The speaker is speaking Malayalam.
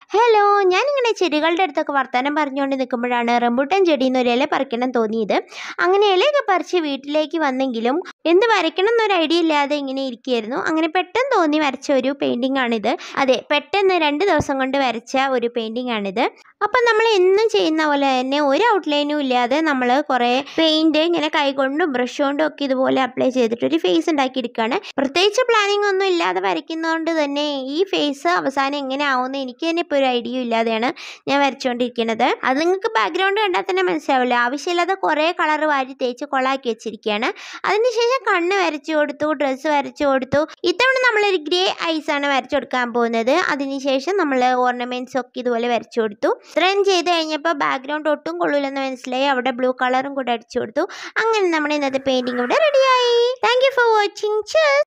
ഹലോ ഞാനിങ്ങനെ ചെടികളുടെ അടുത്തൊക്കെ വർത്തമാനം പറഞ്ഞുകൊണ്ട് നിൽക്കുമ്പോഴാണ് റംബൂട്ടാൻ ചെടിയിൽ നിന്ന് ഒരു ഇല പറിക്കണം തോന്നിയത് അങ്ങനെ ഇലയൊക്കെ പറിച്ച് വീട്ടിലേക്ക് വന്നെങ്കിലും എന്ത് വരയ്ക്കണം എന്നൊരു ഐഡിയ ഇല്ലാതെ ഇങ്ങനെ ഇരിക്കുകയായിരുന്നു അങ്ങനെ പെട്ടെന്ന് തോന്നി വരച്ച ഒരു പെയിൻറ്റിംഗ് ആണിത് അതെ പെട്ടെന്ന് രണ്ട് ദിവസം കൊണ്ട് വരച്ച ഒരു പെയിൻറ്റിംഗ് ആണിത് അപ്പം നമ്മൾ എന്നും ചെയ്യുന്ന പോലെ തന്നെ ഒരു ഔട്ട്ലൈനും ഇല്ലാതെ നമ്മൾ കുറേ പെയിൻറ്റ് ഇങ്ങനെ കൈകൊണ്ടും ബ്രഷ് കൊണ്ടും ഒക്കെ ഇതുപോലെ അപ്ലൈ ചെയ്തിട്ട് ഒരു ഫേസ് ഉണ്ടാക്കിയെടുക്കുകയാണ് പ്രത്യേകിച്ച് പ്ലാനിങ് ഒന്നും ഇല്ലാതെ വരയ്ക്കുന്നതുകൊണ്ട് തന്നെ ഈ ഫേസ് അവസാനം എങ്ങനെ ആവുമെന്ന് എനിക്ക് തന്നെ ഇപ്പോൾ ഒരു ഐഡിയ ഇല്ലാതെയാണ് ഞാൻ വരച്ചുകൊണ്ടിരിക്കുന്നത് അത് നിങ്ങൾക്ക് ബാക്ക്ഗ്രൗണ്ട് കണ്ടാൽ തന്നെ മനസ്സിലാവില്ല ആവശ്യമില്ലാതെ കുറേ കളർ വാരി തേച്ച് കൊളാക്കി വെച്ചിരിക്കുകയാണ് അതിനുശേഷം കണ്ണ് വരച്ചു കൊടുത്തു ഡ്രസ്സ് വരച്ചു കൊടുത്തു ഇത്തവണ നമ്മളൊരു ഗ്രേ ഐസ് ആണ് വരച്ചു കൊടുക്കാൻ പോകുന്നത് അതിനുശേഷം നമ്മൾ ഓർണമെൻറ്റ്സ് ഒക്കെ ഇതുപോലെ വരച്ചു കൊടുത്തു ഇത്രയും ചെയ്ത് കഴിഞ്ഞപ്പോൾ ബാക്ക്ഗ്രൗണ്ട് ഒട്ടും കൊള്ളൂലെന്ന് മനസ്സിലായി അവിടെ ബ്ലൂ കളറും കൂടെ അടിച്ചു കൊടുത്തു അങ്ങനെ നമ്മുടെ ഇന്നത്തെ പെയിൻറ്റിങ് ഇവിടെ റെഡിയായി താങ്ക് യു ഫോർ വാച്ചിങ്